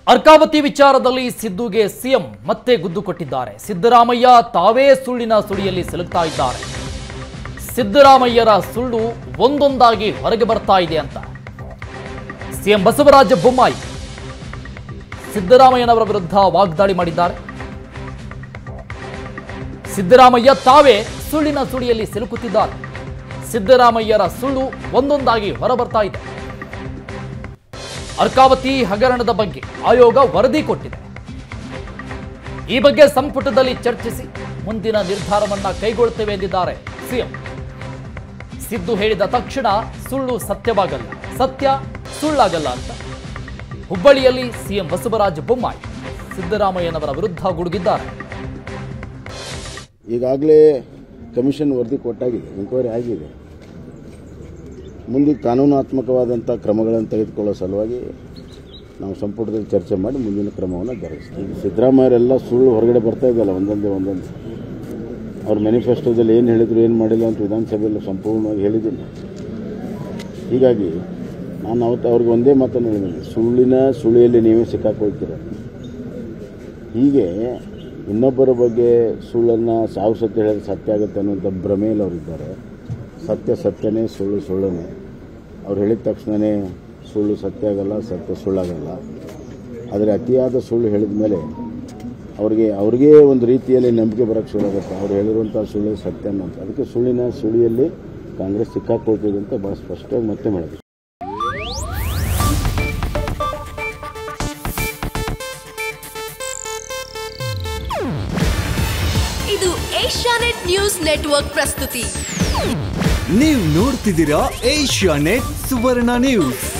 ಅರ್ಕಾವತಿ ವಿಚಾರದಲ್ಲಿ ಸಿದ್ದುಗೆ ಸಿಎಂ ಮತ್ತೆ ಗುದ್ದು ಕೊಟ್ಟಿದ್ದಾರೆ ಸಿದ್ದರಾಮಯ್ಯ ತಾವೇ ಸುಳ್ಳಿನ ಸುಳಿಯಲ್ಲಿ ಸಿಲುಕ್ತಾ ಇದ್ದಾರೆ ಸಿದ್ದರಾಮಯ್ಯರ ಸುಳ್ಳು ಒಂದೊಂದಾಗಿ ಹೊರಗೆ ಬರ್ತಾ ಇದೆ ಅಂತ ಸಿಎಂ ಬಸವರಾಜ ಬೊಮ್ಮಾಯಿ ಸಿದ್ದರಾಮಯ್ಯನವರ ವಿರುದ್ಧ ವಾಗ್ದಾಳಿ ಮಾಡಿದ್ದಾರೆ ಸಿದ್ದರಾಮಯ್ಯ ತಾವೇ ಸುಳ್ಳಿನ ಸುಳಿಯಲ್ಲಿ ಸಿಲುಕುತ್ತಿದ್ದಾರೆ ಸಿದ್ದರಾಮಯ್ಯರ ಸುಳ್ಳು ಒಂದೊಂದಾಗಿ ಹೊರಬರ್ತಾ ಇದೆ ಅರ್ಕಾವತಿ ಹಗರಣದ ಬಗ್ಗೆ ಆಯೋಗ ವರದಿ ಕೊಟ್ಟಿದೆ ಈ ಬಗ್ಗೆ ಸಂಪುಟದಲ್ಲಿ ಚರ್ಚಿಸಿ ಮುಂದಿನ ನಿರ್ಧಾರವನ್ನ ಕೈಗೊಳ್ಳುತ್ತೇವೆ ಎಂದಿದ್ದಾರೆ ಸಿಎಂ ಸಿದ್ದು ಹೇಳಿದ ತಕ್ಷಣ ಸುಳ್ಳು ಸತ್ಯವಾಗಲ್ಲ ಸತ್ಯ ಸುಳ್ಳಾಗಲ್ಲ ಅಂತ ಹುಬ್ಬಳ್ಳಿಯಲ್ಲಿ ಸಿಎಂ ಬಸವರಾಜ ಬೊಮ್ಮಾಯಿ ಸಿದ್ದರಾಮಯ್ಯನವರ ವಿರುದ್ಧ ಗುಡುಗಿದ್ದಾರೆ ಈಗಾಗಲೇ ಕಮಿಷನ್ ವರದಿ ಕೊಟ್ಟಾಗಿದೆ ಎಂಕ್ವೈರಿ ಆಗಿದೆ ಮುಂದೆ ಕಾನೂನಾತ್ಮಕವಾದಂಥ ಕ್ರಮಗಳನ್ನು ತೆಗೆದುಕೊಳ್ಳೋ ಸಲುವಾಗಿ ನಾವು ಸಂಪುಟದಲ್ಲಿ ಚರ್ಚೆ ಮಾಡಿ ಮುಂದಿನ ಕ್ರಮವನ್ನು ಜರುಗಿಸ್ತೀವಿ ಸಿದ್ದರಾಮಯ್ಯರೆಲ್ಲ ಸುಳ್ಳು ಹೊರಗಡೆ ಬರ್ತಾ ಇದೆಯಲ್ಲ ಒಂದೊಂದೇ ಒಂದೊಂದು ಅವ್ರ ಮ್ಯಾನಿಫೆಸ್ಟೋದಲ್ಲಿ ಏನು ಹೇಳಿದ್ರು ಏನು ಮಾಡಿಲ್ಲ ಅಂತ ವಿಧಾನಸಭೆಯಲ್ಲಿ ಸಂಪೂರ್ಣವಾಗಿ ಹೇಳಿದ್ದೀನಿ ಹೀಗಾಗಿ ನಾನು ಅವತ್ತು ಅವ್ರಿಗೆ ಒಂದೇ ಮಾತನ್ನು ಹೇಳಿದ್ದೀನಿ ಸುಳ್ಳಿನ ಸುಳಿಯಲ್ಲಿ ನೀವೇ ಸಿಕ್ಕಾಕೊಳ್ತೀರ ಹೀಗೆ ಇನ್ನೊಬ್ಬರ ಬಗ್ಗೆ ಸುಳ್ಳನ್ನು ಸಾವು ಸತ್ಯ ಹೇಳಿದ್ರೆ ಸತ್ಯ ಆಗುತ್ತೆ ಅನ್ನುವಂಥ ಭ್ರಮೆಯಲ್ಲಿ ಅವರಿದ್ದಾರೆ ಸತ್ಯ ಸತ್ಯನೇ ಸುಳ್ಳು ಸುಳ್ಳನೇ ಅವ್ರು ಹೇಳಿದ ತಕ್ಷಣವೇ ಸುಳ್ಳು ಸತ್ಯ ಆಗಲ್ಲ ಸತ್ಯ ಸುಳ್ಳಾಗಲ್ಲ ಆದರೆ ಅತಿಯಾದ ಸುಳ್ಳು ಹೇಳಿದ ಮೇಲೆ ಅವ್ರಿಗೆ ಅವ್ರಿಗೆ ಒಂದು ರೀತಿಯಲ್ಲಿ ನಂಬಿಕೆ ಬರೋಕ್ಕೆ ಶುರುವಾಗುತ್ತೆ ಅವ್ರು ಹೇಳಿರುವಂಥ ಸುಳ್ಳು ಸತ್ಯ ಅನ್ನೋಂಥ ಅದಕ್ಕೆ ಸುಳ್ಳಿನ ಸುಳಿಯಲ್ಲಿ ಕಾಂಗ್ರೆಸ್ ಸಿಕ್ಕಾಕೊಳ್ತಿದೆ ಅಂತ ಭಾಳ ಸ್ಪಷ್ಟವಾಗಿ ಮತ್ತೆ ಮಾಡಿದ್ರು ಇದು ಏಷ್ಯಾನೆಟ್ ನ್ಯೂಸ್ ನೆಟ್ವರ್ಕ್ ಪ್ರಸ್ತುತಿ ನೀವು ನೋಡ್ತಿದ್ದೀರಾ ಏಷ್ಯಾ ನೆಟ್ ಸುವರ್ಣ ನ್ಯೂಸ್